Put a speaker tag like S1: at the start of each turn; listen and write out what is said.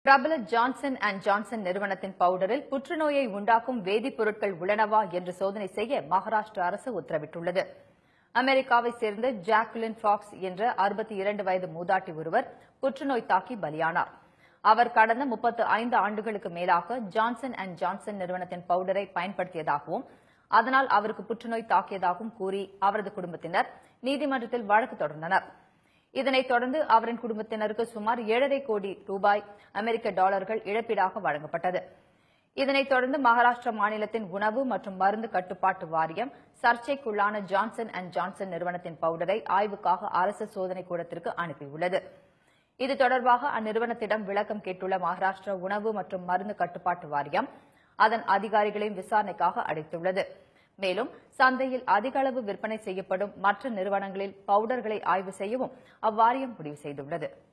S1: பிரபல Johnson and Johnson நிறுவனத்தின் பவுடரில் புற்றுநோயை உண்டாக்கும் வேதிப்பொருட்கள் உள்ளனவா என்று சோதனை செய்ய மகாராஷ்டிரா அரசு உத்தரவிட்டுள்ளது அமெரிக்காவை சேர்ந்த ஜாக்குலின் ஃபாக்ஸ் என்ற அறுபத்தி இரண்டு வயது மூதாட்டி ஒருவர் புற்றுநோய் தாக்கி பலியானார் அவர் கடந்த முப்பத்து ஐந்து ஆண்டுகளுக்கு மேலாக ஜான்சன் அண்ட் ஜான்சன் நிறுவனத்தின் பவுடரை பயன்படுத்தியதாகவும் அதனால் அவருக்கு புற்றுநோய் தாக்கியதாகவும் கூறி அவரது குடும்பத்தினர் நீதிமன்றத்தில் வழக்கு தொடர்ந்தனர் இதனைத் தொடர்ந்து அவரின் குடும்பத்தினருக்கு சுமார் ஏழரை கோடி ரூபாய் அமெரிக்க டாலர்கள் இழப்பீடாக வழங்கப்பட்டது இதனைத் தொடர்ந்து மகாராஷ்டிரா மாநிலத்தின் உணவு மற்றும் மருந்து கட்டுப்பாட்டு வாரியம் சர்ச்சைக்குள்ளான ஜான்சன் அண்ட் ஜான்சன் நிறுவனத்தின் பவுடரை ஆய்வுக்காக அரசு சோதனை கூடத்திற்கு அனுப்பியுள்ளது இது தொடர்பாக அந்நிறுவனத்திடம் விளக்கம் கேட்டுள்ள மகாராஷ்டிரா உணவு மற்றும் மருந்து கட்டுப்பாட்டு வாரியம் அதன் அதிகாரிகளையும் விசாரணைக்காக அழைத்துள்ளது மேலும் சந்தையில் அதிக அளவு விற்பனை செய்யப்படும் மற்ற நிறுவனங்களில் பவுடர்களை ஆய்வு செய்யவும் அவ்வாரியம் முடிவு செய்துள்ளது